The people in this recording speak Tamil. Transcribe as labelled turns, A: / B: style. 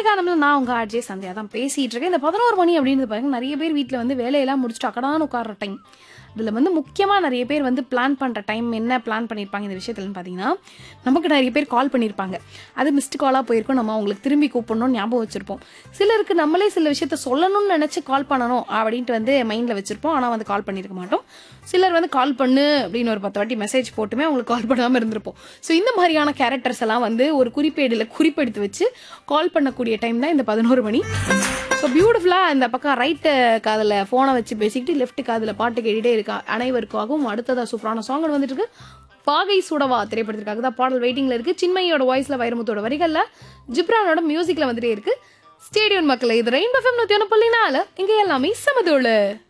A: திரைகாலம்ல நான் உங்க ஆர்ஜே சந்தியா தான் பேசிட்டு இருக்கேன் இந்த பதினோரு மணி அப்படின்றது பாருங்க நிறைய பேர் வீட்டில் வந்து வேலையெல்லாம் முடிச்சுட்டு அக்கடான உட்கார்ற டைம் இதில் வந்து முக்கியமாக நிறைய பேர் வந்து பிளான் பண்ணுற டைம் என்ன பிளான் பண்ணியிருப்பாங்க இந்த விஷயத்துலன்னு பார்த்தீங்கன்னா நமக்கு நிறைய பேர் கால் பண்ணியிருப்பாங்க அது மிஸ்டு காலாக போயிருக்கும் நம்ம அவங்களுக்கு திரும்பி கூப்பிடணும்னு ஞாபகம் வச்சிருப்போம் சிலருக்கு நம்மளே சில விஷயத்த சொல்லணும்னு நினச்சி கால் பண்ணணும் அப்படின்ட்டு வந்து மைண்டில் வச்சிருப்போம் ஆனால் வந்து கால் பண்ணியிருக்க மாட்டோம் சிலர் வந்து கால் பண்ணு அப்படின்னு ஒரு பத்து வாட்டி மெசேஜ் போட்டுமே அவங்களுக்கு கால் பண்ணாமல் இருந்திருப்போம் ஸோ இந்த மாதிரியான கேரக்டர்ஸ் எல்லாம் வந்து ஒரு குறிப்பேடில் குறிப்பெடுத்து வச்சு கால் பண்ணக்கூடிய டைம் தான் இந்த பதினோரு மணி ஸோ பியூட்டிஃபுல்லாக இந்த பக்கம் ரைட்டு காதில் ஃபோனை வச்சு பேசிக்கிட்டு லெஃப்ட் காதில் பாட்டு கேட்டுட்டே இருக்கா அனைவருக்காகவும் அடுத்ததாக சூப்பரான சாங் வந்துட்டு இருக்கு பாகை சுடவா திரைப்படத்திற்காக தான் பாடல் வெயிட்டிங்ல இருக்கு சின்மையோட வாய்ஸ்ல வைரமுத்தோட வரிகள்ல ஜிப்ரானோட மியூசிக்ல வந்துட்டே இருக்கு ஸ்டேடியம் மக்கள் இது ரெயின் எஃப்எம் நூத்தி ஒன்று புள்ளி நாலு இங்க எல்லாமே சமதோளு